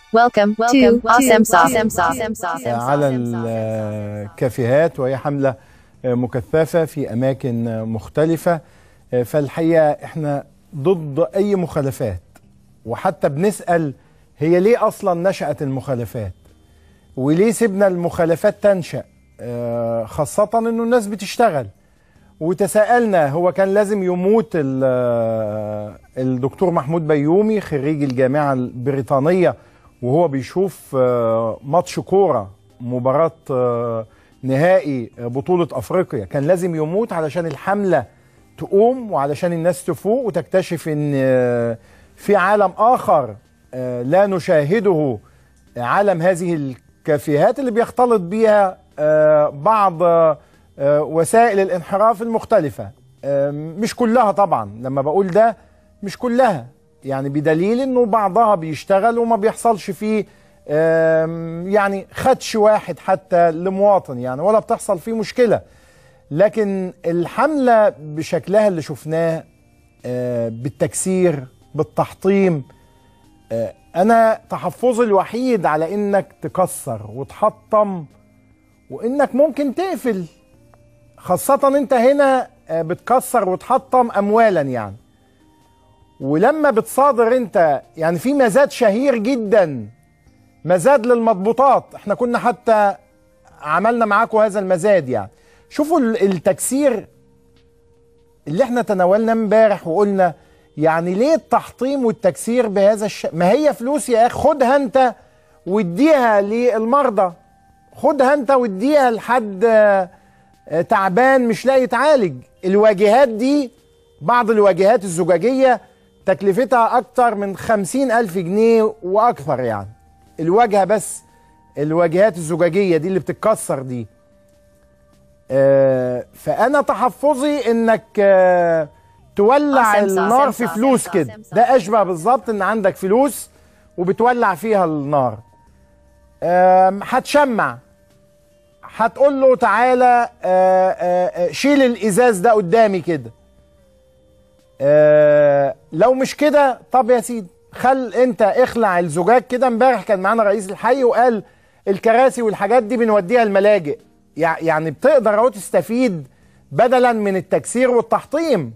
Welcome, to Awesome Sauce. على الكافيهات وهي حملة مكثفة في أماكن مختلفة فالحقيقة احنا ضد أي مخالفات وحتى بنسأل هي ليه أصلا نشأت المخالفات وليه سيبنا المخالفات تنشأ آه، خاصة انه الناس بتشتغل وتساءلنا هو كان لازم يموت ال- آه، الدكتور محمود بيومي خريج الجامعة البريطانية وهو بيشوف آه، ماتش كورة مباراة آه، نهائي بطولة أفريقيا كان لازم يموت علشان الحملة تقوم وعلشان الناس تفوق وتكتشف ان آه، في عالم آخر آه، لا نشاهده عالم هذه الكافيهات اللي بيختلط بيها آه، بعض آه، آه، وسائل الانحراف المختلفة آه، مش كلها طبعا لما بقول ده مش كلها يعني بدليل انه بعضها بيشتغل وما بيحصلش فيه آم، يعني خدش واحد حتى لمواطن يعني ولا بتحصل فيه مشكلة لكن الحملة بشكلها اللي شفناه آه، بالتكسير بالتحطيم آه، انا تحفظي الوحيد على انك تكسر وتحطم وانك ممكن تقفل خاصة انت هنا آه، بتكسر وتحطم اموالا يعني ولما بتصادر انت يعني في مزاد شهير جدا مزاد للمضبوطات احنا كنا حتى عملنا معاكم هذا المزاد يعني شوفوا ال- التكسير اللي احنا تناولنا امبارح وقلنا يعني ليه التحطيم والتكسير بهذا الش... ما هي فلوس يا اخي خدها انت واديها للمرضى خدها انت واديها لحد آه، آه، تعبان مش لاقي يتعالج الواجهات دي بعض الواجهات الزجاجية تكلفتها أكتر من خمسين ألف جنيه وأكثر يعني الواجهة بس الواجهات الزجاجية دي اللي بتتكسر دي آه، فأنا تحفظي إنك آه، تولع آه، سمسة، النار في سمسة، فلوس سمسة، كده سمسة. ده أشبه بالظبط إن عندك فلوس وبتولع فيها النار آم، هتشمع هتقول له تعالى آه، آه، آه، شيل الازاز ده قدامي كده آه، لو مش كده طب يا سيدي خل انت اخلع الزجاج كده امبارح كان معانا رئيس الحي وقال الكراسي والحاجات دي بنوديها الملاجئ يع- يعني بتقدر اهو تستفيد بدلا من التكسير والتحطيم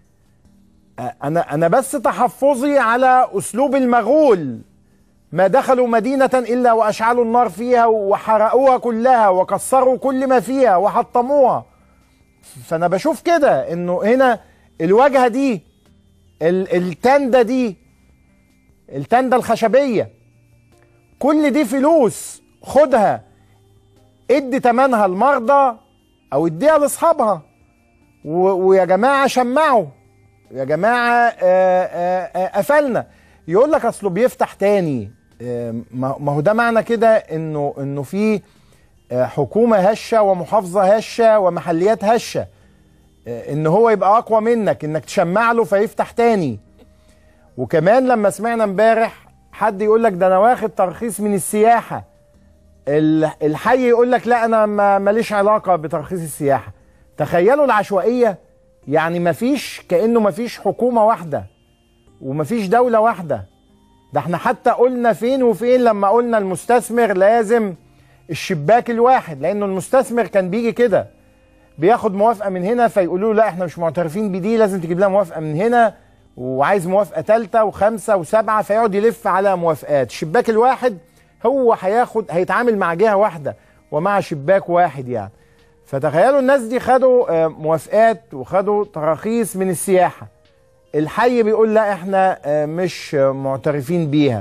آه، انا انا بس تحفظي على اسلوب المغول ما دخلوا مدينة إلا وأشعلوا النار فيها وحرقوها كلها وكسروا كل ما فيها وحطموها فأنا بشوف كده إنه هنا الواجهة دي ال- التندة دي التندة الخشبية كل دي فلوس خدها ادي تمنها المرضى أو اديها لأصحابها و- ويا جماعة شمعوا يا جماعة آه، آه، آه، قفلنا يقول لك اصله بيفتح تاني آه، ما ما هو ده معنى كده انه انه في آه، حكومة هشة ومحافظة هشة ومحليات هشة آه، ان هو يبقى اقوى منك انك تشمع له فيفتح تاني وكمان لما سمعنا امبارح حد يقول لك ده انا واخد ترخيص من السياحة ال- الحي يقول لك لا انا ما- ماليش علاقة بترخيص السياحة تخيلوا العشوائية يعني مفيش كأنه مفيش حكومة واحدة ومفيش دولة واحدة ده احنا حتى قلنا فين وفين لما قلنا المستثمر لازم الشباك الواحد لانه المستثمر كان بيجي كده بياخد موافقة من هنا فيقولوا له لا احنا مش معترفين بدي لازم تجيب لها موافقة من هنا وعايز موافقة ثالثة وخمسة وسبعة فيقعد يلف على موافقات الشباك الواحد هو هياخد هيتعامل مع جهة واحدة ومع شباك واحد يعني فتخيلوا الناس دي خدوا آه، موافقات وخدوا تراخيص من السياحة الحي بيقول لا احنا آه، مش آه، معترفين بيها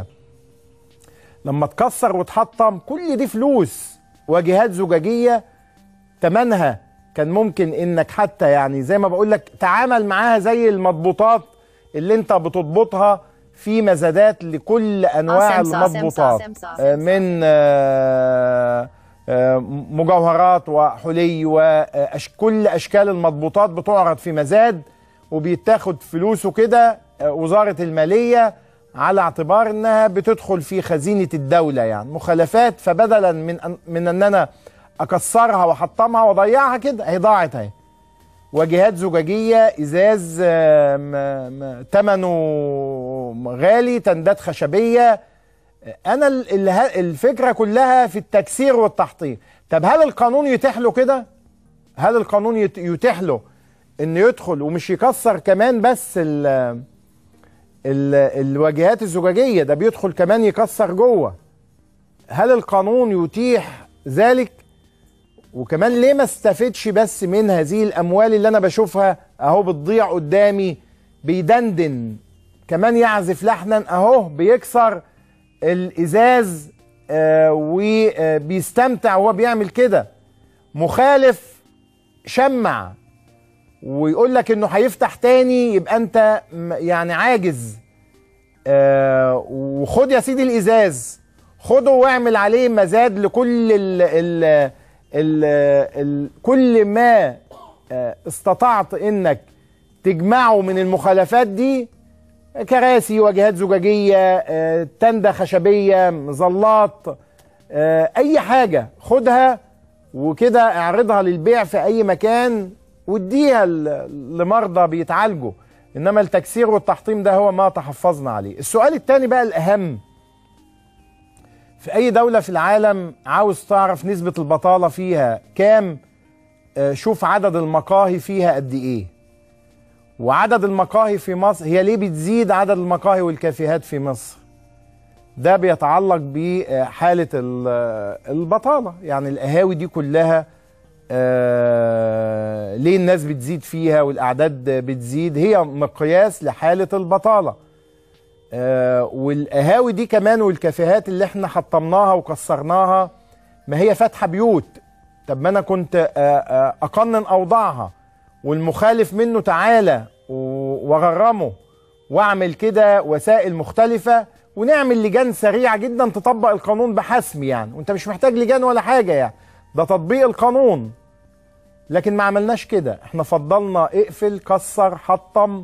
لما تكسر وتحطم كل دي فلوس واجهات زجاجية تمنها كان ممكن انك حتى يعني زي ما بقول لك تعامل معاها زي المضبوطات اللي انت بتضبطها في مزادات لكل انواع آه، سمسة، المضبوطات سمسة، آه، سمسة. من آه، آه، مجوهرات وحلي وكل اشكال المضبوطات بتعرض في مزاد وبيتاخد فلوسه كده آه، وزارة المالية على اعتبار انها بتدخل في خزينة الدولة يعني مخالفات فبدلا من أن من ان انا اكسرها واحطمها واضيعها كده هي ضاعت اهي واجهات زجاجية ازاز آه، م- م- تمنه غالي تندات خشبية انا ال- ال- ه- الفكره كلها في التكسير والتحطيم طب هل القانون يتيح له كده هل القانون يت- يتيح له انه يدخل ومش يكسر كمان بس ال ال الواجهات الزجاجيه ده بيدخل كمان يكسر جوه هل القانون يتيح ذلك وكمان ليه ما استفدش بس من هذه الاموال اللي انا بشوفها اهو بتضيع قدامي بيدندن كمان يعزف لحنا اهو بيكسر الازاز آه وبيستمتع وهو بيعمل كده مخالف شمع ويقول لك انه هيفتح تاني يبقى انت م- يعني عاجز آه وخد يا سيدي الازاز خده واعمل عليه مزاد لكل ال ال ال ال كل ما آه استطعت انك تجمعه من المخالفات دي كراسي واجهات زجاجيه آه تندة خشبيه مظلات آه اي حاجه خدها وكده اعرضها للبيع في اي مكان واديها ل- لمرضى بيتعالجوا انما التكسير والتحطيم ده هو ما تحفظنا عليه السؤال الثاني بقى الاهم في اي دولة في العالم عاوز تعرف نسبة البطالة فيها كام آه، شوف عدد المقاهي فيها قد ايه وعدد المقاهي في مصر هي ليه بتزيد عدد المقاهي والكافيهات في مصر ده بيتعلق بحالة ال- البطالة يعني القهاوي دي كلها آه، ليه الناس بتزيد فيها والأعداد بتزيد هي مقياس لحالة البطالة آه، والقهاوي دي كمان والكافيهات اللي احنا حطمناها وكسرناها ما هي فاتحة بيوت طب ما انا كنت آه، آه، اقنن اوضاعها والمخالف منه تعالى و- واغرمه واعمل كده وسائل مختلفة ونعمل لجان سريعة جدا تطبق القانون بحسم يعني وانت مش محتاج لجان ولا حاجة يعني ده تطبيق القانون لكن ما عملناش كده احنا فضلنا اقفل كسر حطم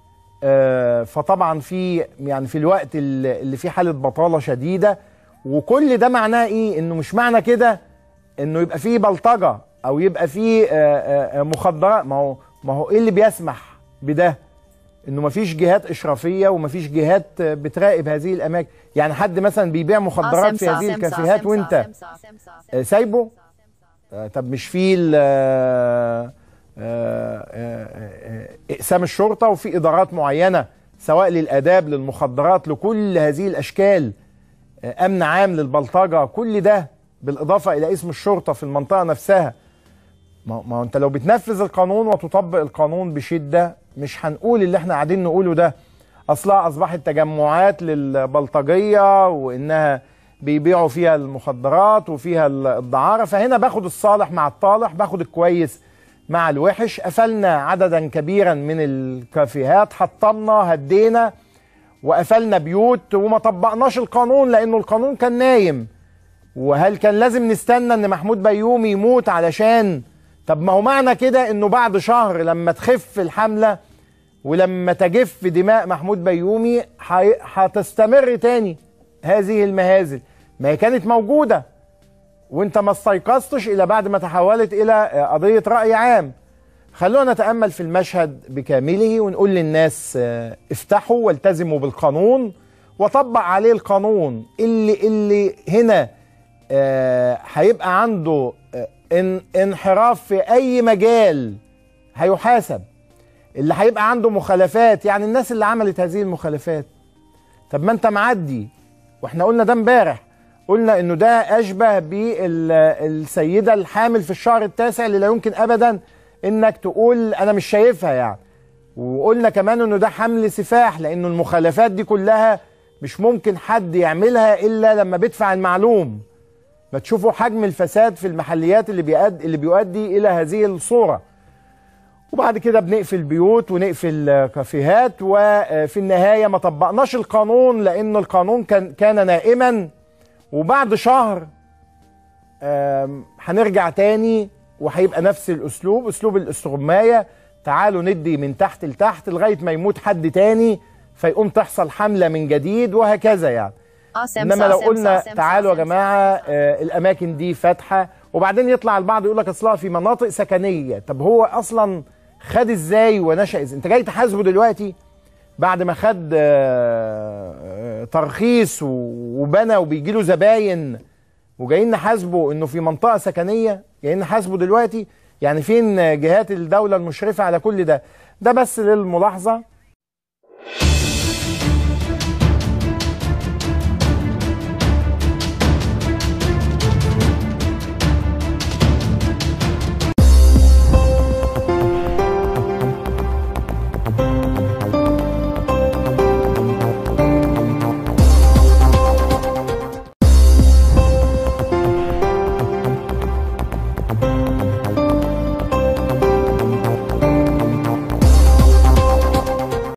آه، فطبعا في يعني في الوقت اللي اللي فيه حاله بطاله شديده وكل ده معناه ايه انه مش معنى كده انه يبقى فيه بلطجه او يبقى فيه آه، آه، آه، مخدرات ما هو ما هو ايه اللي بيسمح بده انه مفيش جهات اشرافيه ومفيش جهات آه، بتراقب هذه الاماكن يعني حد مثلا بيبيع مخدرات في هذه الكافيهات وانت آه، سايبه آه، طب مش في ال- آه، آه، آه، آه، اقسام الشرطه وفي ادارات معينه سواء للاداب للمخدرات لكل هذه الاشكال آه، امن عام للبلطجه كل ده بالاضافه الى اسم الشرطه في المنطقه نفسها ما ما هو انت لو بتنفذ القانون وتطبق القانون بشده مش هنقول اللي احنا قاعدين نقوله ده اصلها اصبحت تجمعات للبلطجيه وانها بيبيعوا فيها المخدرات وفيها الدعاره فهنا باخد الصالح مع الطالح باخد الكويس مع الوحش قفلنا عددا كبيرا من الكافيهات حطمنا هدينا وقفلنا بيوت وما طبقناش القانون لانه القانون كان نايم وهل كان لازم نستنى ان محمود بيومي يموت علشان طب ما هو معنى كده انه بعد شهر لما تخف الحمله ولما تجف دماء محمود بيومي حي- هتستمر تاني هذه المهازل ما هي كانت موجوده وانت ما استيقظتش الا بعد ما تحولت الى آه، قضيه راي عام خلونا نتامل في المشهد بكامله ونقول للناس آه، افتحوا والتزموا بالقانون وطبق عليه القانون اللي اللي هنا آه، هيبقى عنده آه، ان انحراف في اي مجال هيحاسب اللي هيبقى عنده مخالفات يعني الناس اللي عملت هذه المخالفات طب ما انت معدي واحنا قلنا ده امبارح قلنا انه ده اشبه بالسيده الحامل في الشهر التاسع اللي لا يمكن ابدا انك تقول انا مش شايفها يعني وقلنا كمان انه ده حمل سفاح لانه المخالفات دي كلها مش ممكن حد يعملها الا لما بيدفع المعلوم ما تشوفوا حجم الفساد في المحليات اللي بيؤدي اللي بيؤدي الى هذه الصوره وبعد كده بنقفل بيوت ونقفل آه، كافيهات وفي النهايه ما طبقناش القانون لان القانون كان كان نائما وبعد شهر آم، هنرجع تاني وهيبقى نفس الاسلوب اسلوب الاستغمايه تعالوا ندي من تحت لتحت لغايه ما يموت حد تاني فيقوم تحصل حمله من جديد وهكذا يعني انما لو قلنا تعالوا يا جماعه آه الاماكن دي فاتحه وبعدين يطلع البعض يقول لك اصلها في مناطق سكنيه طب هو اصلا خد ازاي ونشا ازاي انت جاي تحاسبه دلوقتي بعد ما خد آه، آه، ترخيص و- وبنى وبيجي له زباين وجايين نحاسبه انه في منطقه سكنيه جايين نحاسبه دلوقتي يعني فين جهات الدوله المشرفه على كل ده ده بس للملاحظه